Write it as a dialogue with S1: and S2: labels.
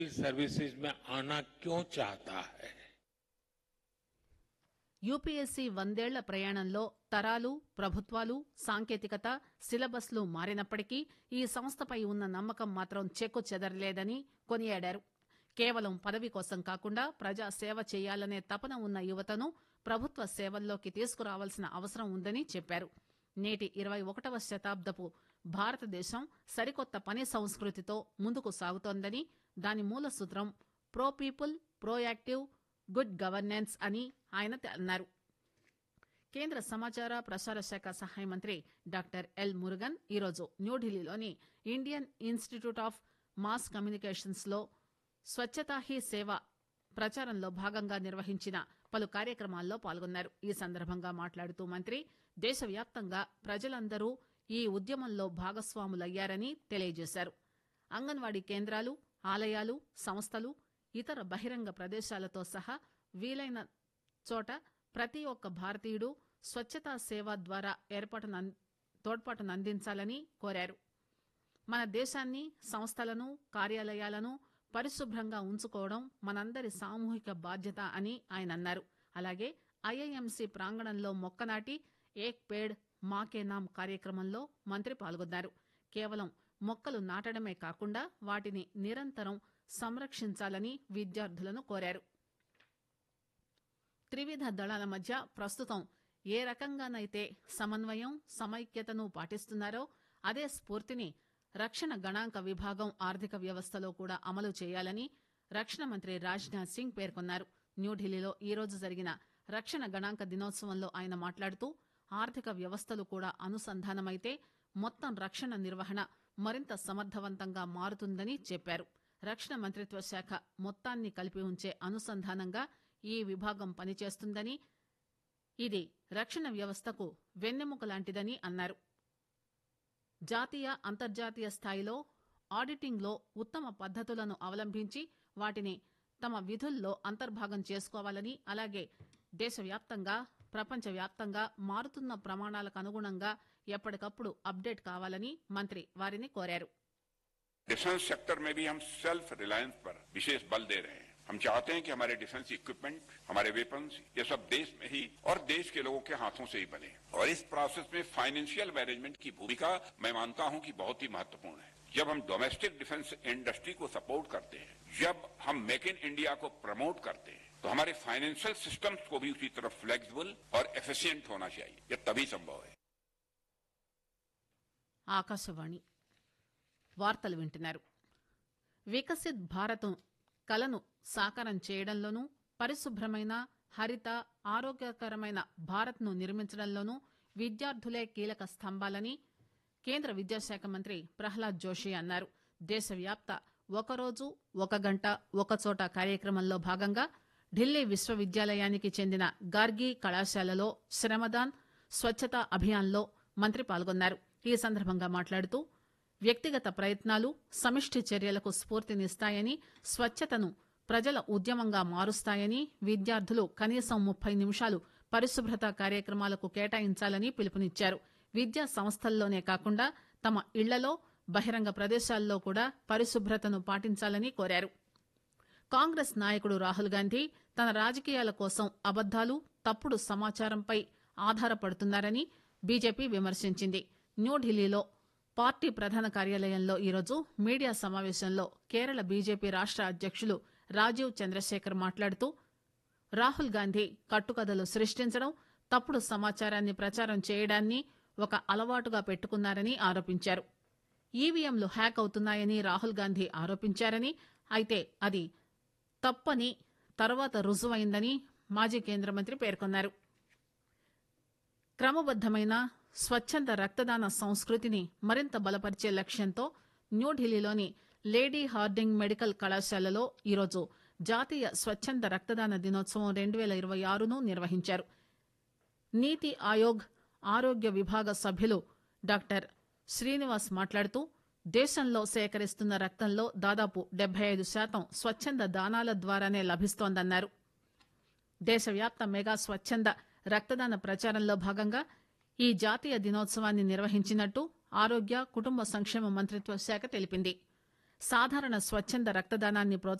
S1: services में आना क्यों चाहता है
S2: యూపీఎస్సీ వందేళ్ల ప్రయాణంలో తరాలు ప్రభుత్వాలు సాంకేతికత సిలబస్లు మారినప్పటికీ ఈ సంస్థపై ఉన్న నమ్మకం మాత్రం చెక్కు చెదరలేదని కొనియాడారు కేవలం పదవి కోసం కాకుండా ప్రజా సేవ చేయాలనే తపన ఉన్న యువతను ప్రభుత్వ సేవల్లోకి తీసుకురావాల్సిన అవసరం ఉందని చెప్పారు నేటి ఇరవై ఒకటవ శతాబ్దపు భారతదేశం సరికొత్త పని సంస్కృతితో ముందుకు సాగుతోందని దాని మూల సూత్రం pro people proactive good governance అని ఆయన అన్నారు కేంద్ర సమాచార ప్రసార శాఖ సహాయ మంత్రి డాక్టర్ ఎల్ మురుగన్ ఈరోజు న్యూఢిల్లీలోని Indian institute of mass communications లో స్వచ్ఛతా హీ సేవ ప్రచారంలో భాగంగా నిర్వహించిన పలు కార్యక్రమాల్లో పాల్గొన్నారు ఈ సందర్భంగా మాట్లాడుతూ మంత్రి దేశవ్యాప్తంగా ప్రజలందరూ ఈ ఉద్యమంలో భాగస్వాములయ్యారని తెలియజేశారు అంగన్వాడీ కేంద్రాలు ఆలయాలు సంస్థలు ఇతర బహిరంగ ప్రదేశాలతో సహా వీలైన చోట ప్రతి ఒక్క భారతీయుడు స్వచ్ఛతా సేవ ద్వారా ఏర్పాటును అన్- తోడ్పాటును అందించాలని కోరారు మన దేశాన్ని సంస్థలను కార్యాలయాలను పరిశుభ్రంగా ఉంచుకోవడం మనందరి సామూహిక బాధ్యత అని ఆయన అన్నారు అలాగే ఐఐఎంసీ ప్రాంగణంలో మొక్క నాటి ఏక్ పేడ్ మాకే నామ్ కార్యక్రమంలో మంత్రి పాల్గొన్నారు కేవలం మొక్కలు నాటడమే కాకుండా వాటిని నిరంతరం సంరక్షించాలని విద్యార్థులను కోరారు త్రివిధ దళాల మధ్య ప్రస్తుతం ఏ రకంగానైతే సమన్వయం సమైక్యతను పాటిస్తున్నారో అదే స్ఫూర్తిని రక్షణ గణాంక విభాగం ఆర్థిక వ్యవస్థలో కూడా అమలు చేయాలని రక్షణ మంత్రి రాజ్నాథ్ సింగ్ పేర్కొన్నారు న్యూఢిల్లీలో ఈ రోజు జరిగిన రక్షణ గణాంక దినోత్సవంలో ఆయన మాట్లాడుతూ ఆర్థిక వ్యవస్థలు కూడా అనుసంధానమైతే మొత్తం రక్షణ నిర్వహణ మరింత సమర్థవంతంగా మారుతుందని చెప్పారు రక్షణ మంత్రిత్వ శాఖ మొత్తాన్ని కలిపి ఉంచే అనుసంధానంగా ఈ విభాగం పనిచేస్తుందని ఇది రక్షణ వ్యవస్థకు వెన్నెముక లాంటిదని అన్నారు జాతీయ అంతర్జాతీయ స్థాయిలో ఆడిటింగ్లో ఉత్తమ పద్ధతులను అవలంబించి వాటిని తమ విధుల్లో అంతర్భాగం చేసుకోవాలని అలాగే దేశవ్యాప్తంగా ప్రపంచవ్యాప్తంగా మారుతున్న ప్రమాణాలకు అనుగుణంగా ఎప్పటికప్పుడు అప్డేట్ కావాలని మంత్రి వారిని కోరారు
S3: डिफेंस सेक्टर में भी हम सेल्फ रिलायंस पर विशेष बल दे रहे हैं हम चाहते हैं कि हमारे डिफेंस इक्विपमेंट हमारे वेपन्स ये सब देश में ही और देश के लोगों के हाथों से ही बने और इस प्रोसेस में फाइनेंशियल मैनेजमेंट की भूमिका मैं मानता हूं कि बहुत ही महत्वपूर्ण है जब हम डोमेस्टिक डिफेंस इंडस्ट्री को सपोर्ट करते हैं जब हम मेक इन इंडिया को प्रमोट करते हैं तो हमारे फाइनेंशियल सिस्टम्स को भी उसी तरह फ्लेक्सिबल और एफिशिएंट होना चाहिए यह तभी संभव है
S2: ఆకాశవాణి వార్తలు వింటున్నారు వికసిత్ భారత్ కలను సాకారం చేయడంలోనూ పరిశుభ్రమైన హరిత ఆరోగ్యకరమైన భారత్ను నిర్మించడంలోనూ విద్యార్థులే కీలక స్తంభాలని కేంద్ర విద్యాశాఖ మంత్రి ప్రహ్లాద్ జోషి అన్నారు దేశవ్యాప్త ఒకరోజు ఒక గంట ఒక చోట కార్యక్రమంలో భాగంగా ఢిల్లీ విశ్వవిద్యాలయానికి చెందిన గార్గి కళాశాలలో శ్రమదాన్ స్వచ్ఛతా అభియాన్లో మంత్రి పాల్గొన్నారు ఈ సందర్భంగా మాట్లాడుతూ వ్యక్తిగత ప్రయత్నాలు సమిష్టి చర్యలకు స్ఫూర్తినిస్తాయని స్వచ్ఛతను ప్రజల ఉద్యమంగా మారుస్తాయని విద్యార్థులు కనీసం ముప్పై నిమిషాలు పరిశుభ్రత కార్యక్రమాలకు కేటాయించాలని పిలుపునిచ్చారు విద్యా సంస్థల్లోనే కాకుండా తమ ఇళ్లలో బహిరంగ ప్రదేశాల్లో కూడా పరిశుభ్రతను పాటించాలని కోరారు కాంగ్రెస్ నాయకుడు రాహుల్ గాంధీ తన రాజకీయాల కోసం అబద్దాలు తప్పుడు సమాచారంపై ఆధారపడుతున్నారని బీజేపీ విమర్శించింది న్యూఢిల్లీలో పార్టీ ప్రధాన కార్యాలయంలో ఈరోజు మీడియా సమావేశంలో కేరళ బీజేపీ రాష్ట అధ్యక్షులు రాజీవ్ చంద్రశేఖర్ మాట్లాడుతూ రాహుల్ గాంధీ కట్టుకథలు సృష్టించడం తప్పుడు సమాచారాన్ని ప్రచారం చేయడాన్ని ఒక అలవాటుగా పెట్టుకున్నారని ఆరోపించారు ఈవీఎంలు హ్యాక్ అవుతున్నాయని రాహుల్ గాంధీ ఆరోపించారని అయితే అది తప్పని తర్వాత రుజువైందని మాజీ కేంద్ర మంత్రి పేర్కొన్నారు క్రమబద్దమైన స్వచ్ఛంద రక్తదాన సంస్కృతిని మరింత బలపరిచే లక్ష్యంతో న్యూఢిల్లీలోని లేడీ హార్డింగ్ మెడికల్ కళాశాలలో ఈరోజు జాతీయ స్వచ్ఛంద రక్తదాన దినోత్సవం రెండు వేల ఇరవై ఆరును నిర్వహించారు నీతి ఆయోగ్ ఆరోగ్య విభాగ సభ్యులు డాక్టర్ శ్రీనివాస్ మాట్లాడుతూ దేశంలో సేకరిస్తున్న రక్తంలో దాదాపు డెబ్బై ఐదు శాతం స్వచ్ఛంద దానాల ద్వారానే లభిస్తోందన్నారు దేశవ్యాప్త మెగా స్వచ్ఛంద రక్తదాన ప్రచారంలో భాగంగా ఈ జాతీయ దినోత్సవాన్ని నిర్వహించినట్టు ఆరోగ్య కుటుంబ సంక్షేమ మంత్రిత్వ శాఖ తెలిపింది సాధారణ స్వచ్ఛంద రక్తదానాన్ని